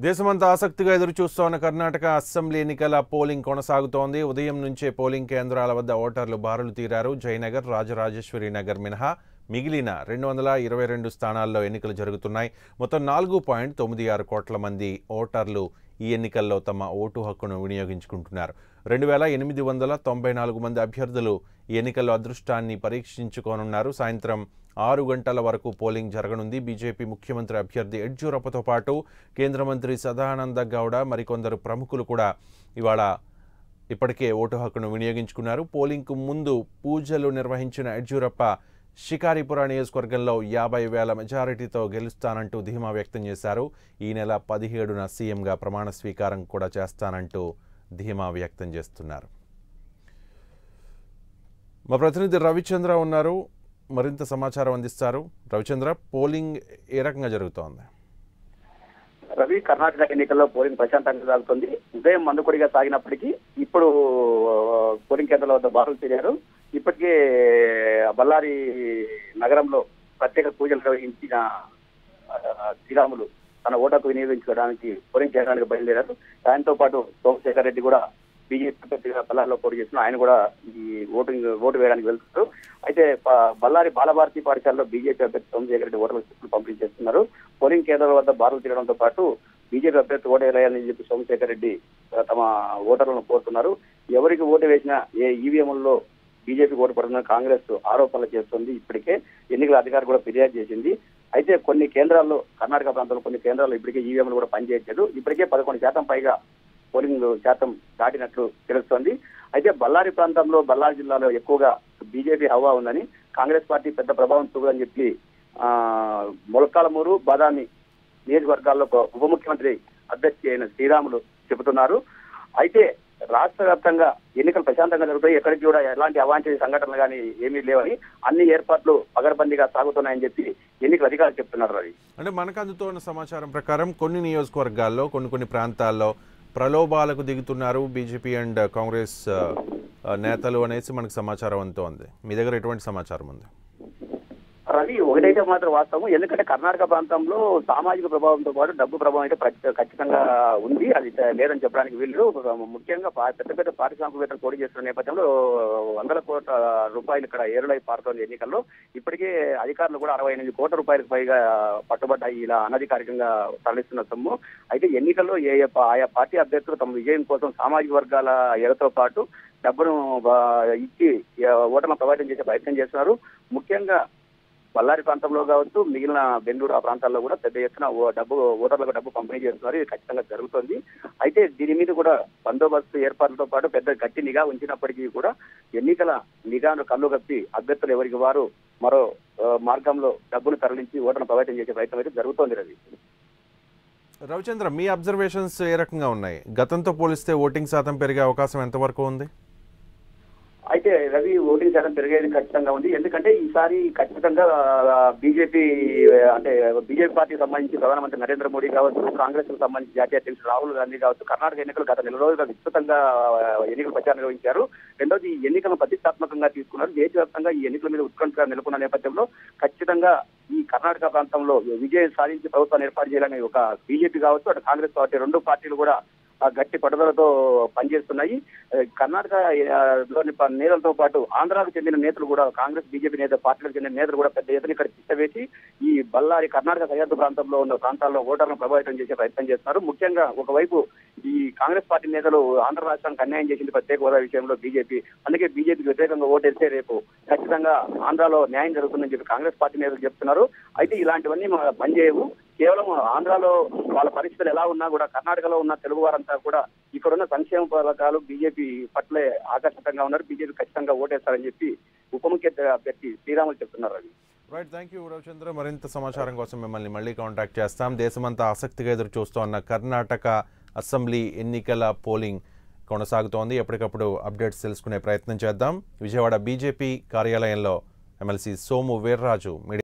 దేశమంతా ఆసక్తిగా ఎదురు చూస్తోన్న కర్ణాటక అసెంబ్లీ ఎన్నికల పోలింగ్ కొనసాగుతోంది ఉదయం నుంచే పోలింగ్ కేంద్రాల వద్ద ఓటర్లు బారులు తీరారు జయనగర్ రాజరాజేశ్వరి నగర్ మినహా మిగిలిన రెండు వందల ఇరవై రెండు స్థానాల్లో ఎన్నికలు జరుగుతున్నాయి మొత్తం నాలుగు పాయింట్ తొమ్మిది ఆరు కోట్ల మంది ఓటర్లు ఈ ఎన్నికల్లో తమ ఓటు హక్కును వినియోగించుకుంటున్నారు రెండు వేల ఎనిమిది వందల తొంభై నాలుగు మంది అభ్యర్థులు ఈ ఎన్నికల్లో అదృష్టాన్ని పరీక్షించుకోనున్నారు సాయంత్రం ఆరు గంటల వరకు పోలింగ్ జరగనుంది బీజేపీ ముఖ్యమంత్రి అభ్యర్థి యడ్యూరప్పతో పాటు కేంద్ర మంత్రి సదానంద గౌడ మరికొందరు ప్రముఖులు కూడా ఇవాళ ఇప్పటికే ఓటు హక్కును వినియోగించుకున్నారు పోలింగ్కు ముందు పూజలు నిర్వహించిన యడ్యూరప్ప షికారిపుర నియోజకవర్గంలో యాభై వేల మెజారిటీతో గెలుస్తానంటూ ధీమా వ్యక్తం చేశారు ఈ నెల పదిహేడున సీఎంగా ప్రమాణ స్వీకారం కూడా చేస్తానంటూ ధీమా వ్యక్తం చేస్తున్నారు మా ప్రతినిధి రవిచంద్ర ఉన్నారు మరింత సమాచారం అందిస్తారు రవిచంద్ర పోలింగ్ ఏ రకంగా జరుగుతోంది రవి కర్ణాటక ఎన్నికల్లో పోలింగ్ ప్రశాంతంగా సాగుతుంది ఉదయం మందుకొడిగా సాగినప్పటికీ ఇప్పుడు ఆ, పోలింగ్ కేంద్రాల వద్ద బారులు తీరారు ఇప్పటికే బళ్ళారి నగరంలో ప్రత్యేక పూజలు నిర్వహించిన ఆ, శ్రీరాములు తన ఓటకు వినియోగించుకోవడానికి పోలింగ్ చేయడానికి బయలుదేరారు ఆయనతో పాటు సోమశేఖర్ రెడ్డి కూడా బీజేపీ అభ్యర్థిగా బళ్ళారిలో పోటీ చేసిన ఆయన కూడా ఈ ఓటింగ్ ఓటు వేయడానికి వెళ్తున్నారు అయితే ప- బళ్ళారి బాలభారతి పాఠశాలలో బీజేపీ అభ్యర్థి సోమశేఖర్ రెడ్డి ఓటర్లకు స్లిప్పులు పంపిణీ చేస్తున్నారు పోలింగ్ కేంద్రాల వద్ద బారులు తీరడంతో పాటు బీజేపీ అభ్యర్థి ఓటు వేయాలని చెప్పి సోమశేఖర్ రెడ్డి ఆ, తమ ఓటర్లను కోరుతున్నారు ఎవరికి ఓటు వేసినా ఏ ఈవీఎంలలో బీజేపీ ఓటు పడుతుందని కాంగ్రెస్ ఆరోపణలు చేస్తుంది ఇప్పటికే ఎన్నికల అధికారి కూడా ఫిర్యాదు చేసింది అయితే కొన్ని కేంద్రాల్లో కర్ణాటక ప్రాంతంలో కొన్ని కేంద్రాల్లో ఇప్పటికే ఈవీఎంలు కూడా పనిచేయట్లేదు ఇప్పటికే పదకొండు శాతం పైగా పోలింగ్ శాతం దాటినట్లు తెలుస్తోంది అయితే బళ్ళారి ప్రాంతంలో బళ్ళారి జిల్లాలో ఎక్కువగా బీజేపీ హవా ఉందని కాంగ్రెస్ పార్టీ పెద్ద ప్రభావం చూపదని చెప్పి ఆ మొలకాలమూరు బాదామి నియోజకవర్గాల్లో ఒక ఉప ముఖ్యమంత్రి అభ్యర్థి అయిన శ్రీరాములు చెబుతున్నారు అయితే రాష్ట్ర వ్యాప్తంగా ఎన్నికలు ప్రశాంతంగా జరుగుతాయి ఎక్కడికి కూడా ఎలాంటి అవాంఛనీయ సంఘటనలు కానీ ఏమీ లేవని అన్ని ఏర్పాట్లు పగడబందీగా సాగుతున్నాయని చెప్పి ఎన్నికల అధికారులు చెప్తున్నారు రవి అంటే మనకు అందుతున్న సమాచారం ప్రకారం కొన్ని నియోజకవర్గాల్లో కొన్ని కొన్ని ప్రాంతాల్లో ప్రలోభాలకు దిగుతున్నారు బీజేపీ అండ్ కాంగ్రెస్ ఆ, ఆ, నేతలు అనేసి మనకు సమాచారం అందుతోంది మీ దగ్గర ఎటువంటి సమాచారం ఉంది రవి ఒకటైతే మాత్రం వాస్తవం ఎందుకంటే కర్ణాటక ప్రాంతంలో సామాజిక ప్రభావంతో పాటు డబ్బు ప్రభావం అయితే ప్రచ- ఖచ్చితంగా ఉంది అది త- లేదని చెప్పడానికి వీళ్ళు ముఖ్యంగా పా- పెద్ద పెద్ద పారిశ్రామికవేత్తలు పోటీ చేస్తున్న నేపథ్యంలో వందల కోట్ల రూపాయలు ఇక్కడ ఏరులై పారుతోంది ఎన్నికల్లో ఇప్పటికే అధికారులు కూడా అరవై ఎనిమిది కోట్ల రూపాయలకు పైగా పట్టుబడ్డాయి ఇలా అనధికారికంగా తరలిస్తున్న సొమ్ము అయితే ఎన్నికల్లో ఏ ఏ పా- ఆయా పార్టీ అభ్యర్థులు తమ విజయం కోసం సామాజిక వర్గాల ఎరతో పాటు డబ్బును ఆ, ఇచ్చి ఆ, ఓటర్లను ప్రభావితం చేసే ప్రయత్నం చేస్తున్నారు ముఖ్యంగా బళ్ళారి ప్రాంతంలో కావచ్చు మిగిలిన బెంగళూరు ఆ ప్రాంతాల్లో కూడా పెద్ద ఎత్తున ఓ డబ్బు ఓటర్లకు డబ్బు పంపిణీ చేస్తున్నారు ఇది ఖచ్చితంగా జరుగుతుంది అయితే దీని మీద కూడా బందోబస్తు ఏర్పాట్లతో పాటు పెద్ద గట్టి నిఘా ఉంచినప్పటికీ కూడా ఎన్నికల నిఘాను కళ్ళు కప్పి అభ్యర్థులు ఎవరికి వారు మరో ఆ, మార్గంలో డబ్బును తరలించి ఓటర్ను ప్రభావితం చేసే ప్రయత్నం అయితే జరుగుతోంది రవి రవిచంద్ర మీ అబ్జర్వేషన్స్ ఏ రకంగా ఉన్నాయి గతంతో పోలిస్తే ఓటింగ్ శాతం పెరిగే అవకాశం ఎంతవరకు ఉంది అయితే రవి ఓటింగ్ శాతం పెరిగేది ఖచ్చితంగా ఉంది ఎందుకంటే ఈసారి ఖచ్చితంగా బీజేపీ అంటే బీజేపీ పార్టీకి సంబంధించి ప్రధానమంత్రి నరేంద్ర మోడీ కావచ్చు కాంగ్రెస్ కు సంబంధించి జాతీయ అధ్యక్షుడు రాహుల్ గాంధీ కావచ్చు కర్ణాటక ఎన్నికలు గత నెల రోజులుగా విస్తృతంగా ఆ, ఎన్నికల ప్రచారం నిర్వహించారు రెండోది ఈ ఎన్నికలను ప్రతిష్టాత్మకంగా తీసుకున్నారు దేశవ్యాప్తంగా ఈ ఎన్నికల మీద ఉత్కంఠ నెలకొన్న నేపథ్యంలో ఖచ్చితంగా ఈ కర్ణాటక ప్రాంతంలో విజయం సాధించి ప్రభుత్వాన్ని ఏర్పాటు చేయాలని ఒక బీజేపీ కావచ్చు అటు కాంగ్రెస్ పార్టీ రెండు పార్టీలు కూడా ఆ గట్టి పట్టుదలతో పనిచేస్తున్నాయి ఆ, కర్ణాటక ఆ, లోని ప- నేతలతో పాటు ఆంధ్రాకు చెందిన నేతలు కూడా కాంగ్రెస్ బీజేపీ నేత పార్టీలకు చెందిన నేతలు కూడా పెద్ద ఎత్తున ఇక్కడ చిత్తవేసి ఈ బళ్ళారి కర్ణాటక సరిహద్దు ప్రాంతంలో ఉన్న ప్రాంతాల్లో ఓటర్లను ప్రభావితం చేసే ప్రయత్నం చేస్తున్నారు ముఖ్యంగా ఒకవైపు ఈ కాంగ్రెస్ పార్టీ నేతలు ఆంధ్ర రాష్ట్రానికి అన్యాయం చేసింది ప్రత్యేక హోదా విషయంలో బీజేపీ అందుకే బీజేపీకి వ్యతిరేకంగా ఓటేస్తే రేపు ఖచ్చితంగా ఆంధ్రాలో న్యాయం జరుగుతుందని చెప్పి కాంగ్రెస్ పార్టీ నేతలు చెప్తున్నారు అయితే ఇలాంటివన్నీ మన పనిచేయవు కేవలం ఆంధ్రాలో వాళ్ళ పరిస్థితులు ఎలా ఉన్నా కూడా కర్ణాటకలో ఉన్న తెలుగు వారంతా కూడా ఇక్కడున్న సంక్షేమ పథకాలు బీజేపీ పట్లే ఆకర్షితంగా ఉన్నారు బీజేపీ ఖచ్చితంగా ఓటేస్తారని చెప్పి ఉప ముఖ్యమంత్రి అభ్యర్థి శ్రీరాములు చెప్తున్నారు Ravi right thank you Ravichandra మరింత సమాచారం కోసం మిమ్మల్ని మళ్ళీ కాంటాక్ట్ చేస్తాం దేశమంతా ఆసక్తిగా ఎదురు చూస్తోన్న కర్ణాటక అసెంబ్లీ ఎన్నికల పోలింగ్ కొనసాగుతోంది ఎప్పటికప్పుడు అప్డేట్స్ తెలుసుకునే ప్రయత్నం చేద్దాం విజయవాడ బీజేపీ కార్యాలయంలో ఎమ్మెల్సీ సోము వీర్రాజు మీడియా